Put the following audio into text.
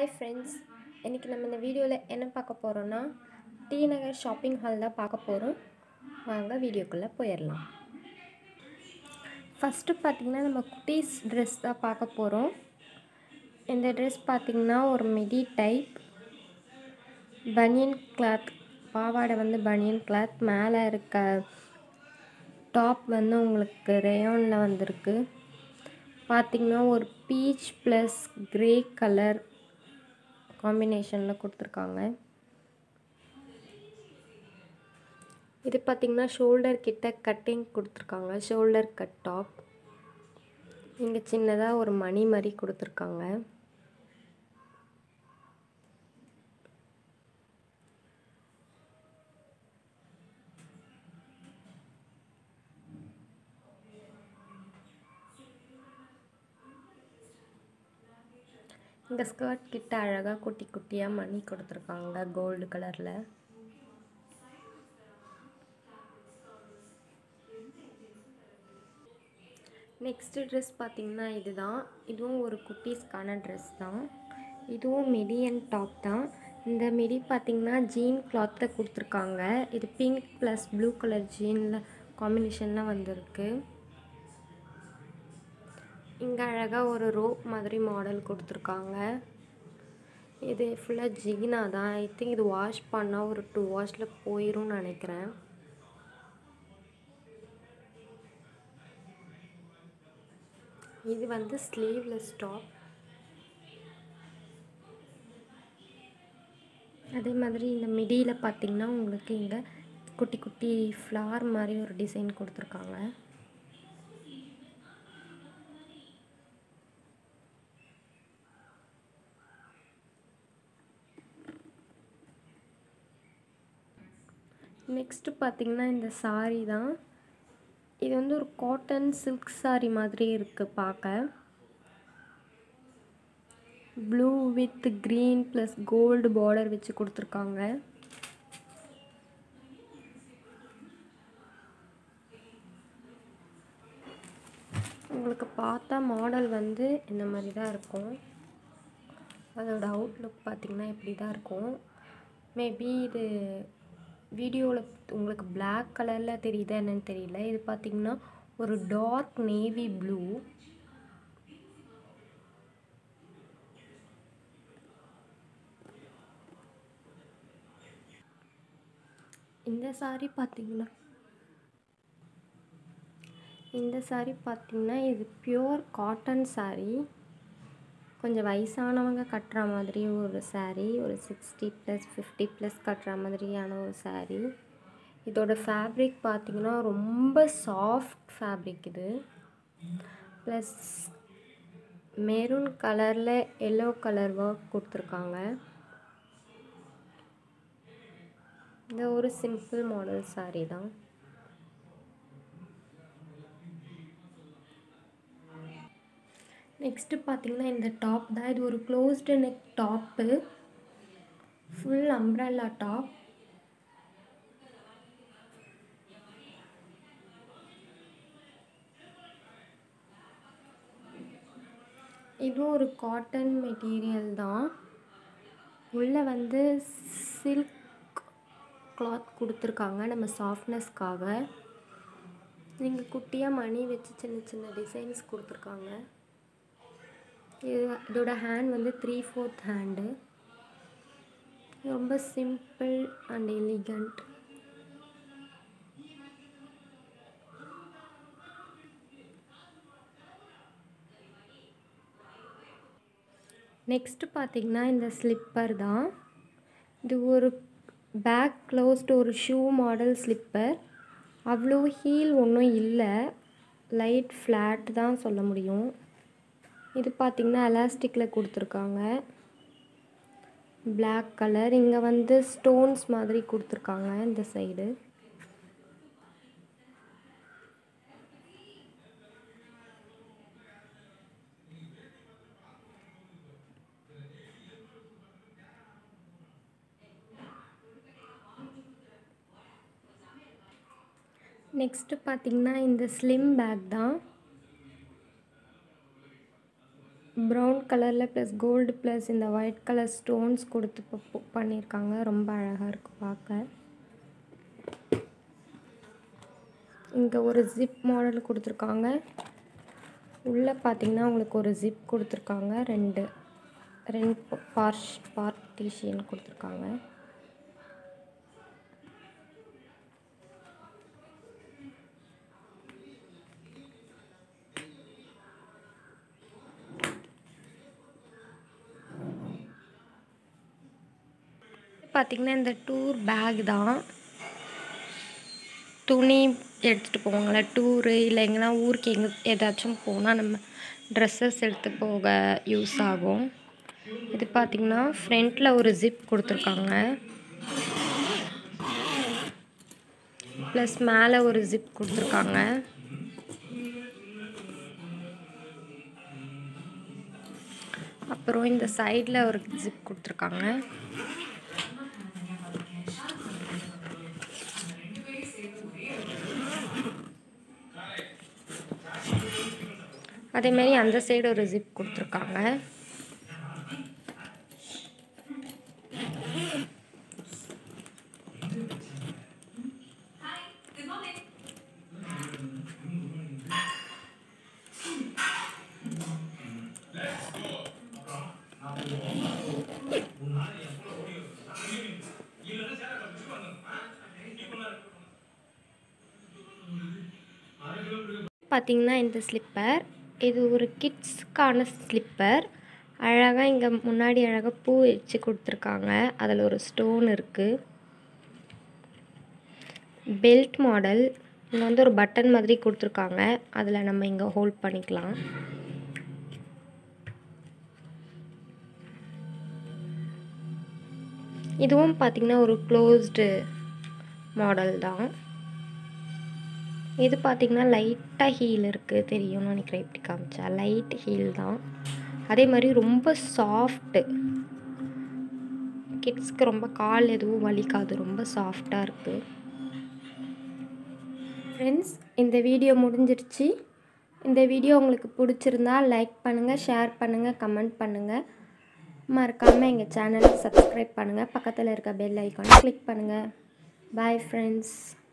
hi friends இன்றைக்கி நம்ம இந்த வீடியோவில் என்ன பார்க்க போகிறோன்னா டி நகர் ஷாப்பிங் ஹால் தான் பார்க்க போகிறோம் வாங்க வீடியோக்குள்ளே போயிடலாம் ஃபஸ்ட்டு பார்த்திங்கன்னா நம்ம குட்டீஸ் ட்ரெஸ் தான் பார்க்க போகிறோம் இந்த ட்ரெஸ் பார்த்திங்கன்னா ஒரு மிடி டைப் பனியன் கிளாத் பாவாடை வந்து பனியன் கிளாத் மேலே இருக்க டாப் வந்து உங்களுக்கு ரேயானில் வந்திருக்கு பார்த்திங்கன்னா ஒரு பீச் ப்ளஸ் க்ரே கலர் காம்பினேஷனில் கொடுத்துருக்காங்க இது பார்த்திங்கன்னா ஷோல்டர் கிட்ட கட்டிங் கொடுத்துருக்காங்க ஷோல்டர் கட் டாப் இங்கே சின்னதாக ஒரு மணி மாதிரி கொடுத்துருக்காங்க இந்த ஸ்கர்ட் கிட்ட அழகாக குட்டி குட்டியாக மணி கொடுத்துருக்காங்க கோல்டு கலரில் நெக்ஸ்ட்டு ட்ரெஸ் பார்த்திங்கன்னா இதுதான் இதுவும் ஒரு குட்டீஸ்க்கான ட்ரெஸ் தான் இதுவும் மிடியன் டாப் தான் இந்த மிடி பார்த்திங்கன்னா ஜீன் கிளாத்தில் கொடுத்துருக்காங்க இது பிங்க் ப்ளஸ் ப்ளூ கலர் ஜீனில் காம்பினேஷனில் வந்திருக்கு இங்கே அழகாக ஒரு ரோப் மாதிரி மாடல் கொடுத்துருக்காங்க இது ஃபுல்லாக ஜிகினா தான் ஐ திங்க் இது வாஷ் பண்ணால் ஒரு டூ வாஷில் போயிடும்னு நினைக்கிறேன் இது வந்து ஸ்லீவ்லெஸ் டாப் அதே மாதிரி இந்த மிடியில் பார்த்திங்கன்னா உங்களுக்கு இங்கே குட்டி குட்டி ஃப்ளார் மாதிரி ஒரு டிசைன் கொடுத்துருக்காங்க நெக்ஸ்ட்டு பார்த்திங்கன்னா இந்த சாரீ தான் இது வந்து ஒரு காட்டன் சில்க் சாரீ மாதிரி இருக்குது பார்க்க blue with green plus gold border வச்சு கொடுத்துருக்காங்க உங்களுக்கு பார்த்தா மாடல் வந்து இந்த மாதிரி தான் இருக்கும் அதோட அவுட்லுக் பார்த்திங்கன்னா இப்படி தான் இருக்கும் மேபி இது வீடியோவில் உங்களுக்கு பிளாக் கலரில் தெரியுதா என்னன்னு தெரியல இது பார்த்திங்கன்னா ஒரு டார்க் நேவி ப்ளூ இந்த சாரீ பார்த்திங்கன்னா இந்த சாரீ பார்த்திங்கன்னா இது பியோர் காட்டன் சாரீ கொஞ்சம் வயசானவங்க கட்டுற மாதிரி ஒரு சாரீ ஒரு சிக்ஸ்டி ப்ளஸ் ஃபிஃப்டி ப்ளஸ் கட்டுற மாதிரியான ஒரு சாரீ இதோட ஃபேப்ரிக் பார்த்திங்கன்னா ரொம்ப சாஃப்ட் ஃபேப்ரிக் இது ப்ளஸ் மெரூன் கலரில் எல்லோ கலர் ஒர்க் கொடுத்துருக்காங்க இந்த ஒரு சிம்பிள் மாடல் சாரீ தான் நெக்ஸ்ட்டு பார்த்திங்கன்னா இந்த டாப் தான் இது ஒரு closed neck top full umbrella top இதுவும் ஒரு காட்டன் மெட்டீரியல் தான் உள்ளே வந்து சில்க் கிளாத் கொடுத்துருக்காங்க நம்ம சாஃப்ட்னஸ்க்காக நீங்கள் குட்டியாக மணி வச்சு சின்ன சின்ன டிசைன்ஸ் கொடுத்துருக்காங்க இது இதோட ஹேண்ட் வந்து த்ரீ ஃபோர்த் ஹேண்டு ரொம்ப சிம்பிள் அண்ட் எலிகண்ட் நெக்ஸ்ட்டு பார்த்திங்கன்னா இந்த ஸ்லிப்பர் தான் இது ஒரு பேக் க்ளோஸ்டு ஒரு ஷூ மாடல் ஸ்லிப்பர் அவ்வளோ ஹீல் ஒன்றும் இல்லை லைட் ஃப்ளாட் தான் சொல்ல முடியும் இது பார்த்திங்கன்னா எலாஸ்டிக்கில் கொடுத்துருக்காங்க பிளாக் கலர் இங்கே வந்து ஸ்டோன்ஸ் மாதிரி கொடுத்துருக்காங்க இந்த சைடு நெக்ஸ்ட்டு பார்த்திங்கன்னா இந்த ஸ்லிம் பேக் தான் ப்ரௌன் கலரில் ப்ளஸ் கோல்டு ப்ளஸ் இந்த ஒயிட் கலர் ஸ்டோன்ஸ் கொடுத்து இப்போ பு- பண்ணியிருக்காங்க ரொம்ப அழகாக இருக்குது பார்க்க இங்கே ஒரு ஜிப் மாடல் கொடுத்துருக்காங்க உள்ளே பார்த்தீங்கன்னா உங்களுக்கு ஒரு ஜிப் கொடுத்துருக்காங்க ரெண்டு ரெண்டு பார்ஷ் பார்ட்டிஷியன் கொடுத்துருக்காங்க பார்த்திங்கன்னா இந்த டூர் பேக் தான் துணி எடுத்துகிட்டு போவாங்களே டூரு இல்லை எங்கன்னா ஊருக்கு எங்கே ஏதாச்சும் போனால் நம்ம ட்ரெஸ்ஸஸ் எடுத்து போக யூஸ் ஆகும் இது பார்த்திங்கன்னா ஃப்ரண்ட்டில் ஒரு ஜிப் கொடுத்துருக்காங்க ப்ளஸ் மேலே ஒரு ஜிப் கொடுத்துருக்காங்க அப்புறம் இந்த சைடில் ஒரு ஜிப் கொடுத்துருக்காங்க அதேமாரி அந்த சைடு ஒரு ஜிப் கொடுத்துருக்காங்க பார்த்தீங்கன்னா இந்த ஸ்லிப்பர் இது ஒரு கிட்ஸ்க்கான ஸ்லிப்பர் அழகாக இங்கே முன்னாடி அழகாக பூ வச்சு கொடுத்துருக்காங்க அதில் ஒரு ஸ்டோன் இருக்குது பெல்ட் மாடல் இங்கே வந்து ஒரு பட்டன் மாதிரி கொடுத்துருக்காங்க அதில் நம்ம இங்கே ஹோல்ட் பண்ணிக்கலாம் இதுவும் பார்த்திங்கன்னா ஒரு க்ளோஸ்டு மாடல் தான் இது பார்த்திங்கன்னா லைட்டாக ஹீல் இருக்குது தெரியும்னு நினைக்கிறேன் இப்படி காமிச்சா லைட் ஹீல் தான் அதே மாதிரி ரொம்ப சாஃப்ட்டு கிட்ஸ்க்கு ரொம்ப கால் எதுவும் வலிக்காது ரொம்ப சாஃப்டாக இருக்குது ஃப்ரெண்ட்ஸ் இந்த வீடியோ முடிஞ்சிருச்சு இந்த வீடியோ உங்களுக்கு பிடிச்சிருந்தா லைக் பண்ணுங்கள் ஷேர் பண்ணுங்கள் கமெண்ட் பண்ணுங்கள் மறக்காமல் எங்கள் சேனலை சப்ஸ்கிரைப் பண்ணுங்கள் பக்கத்தில் இருக்க பெல் ஐக்கானை கிளிக் பண்ணுங்கள் பாய் ஃப்ரெண்ட்ஸ்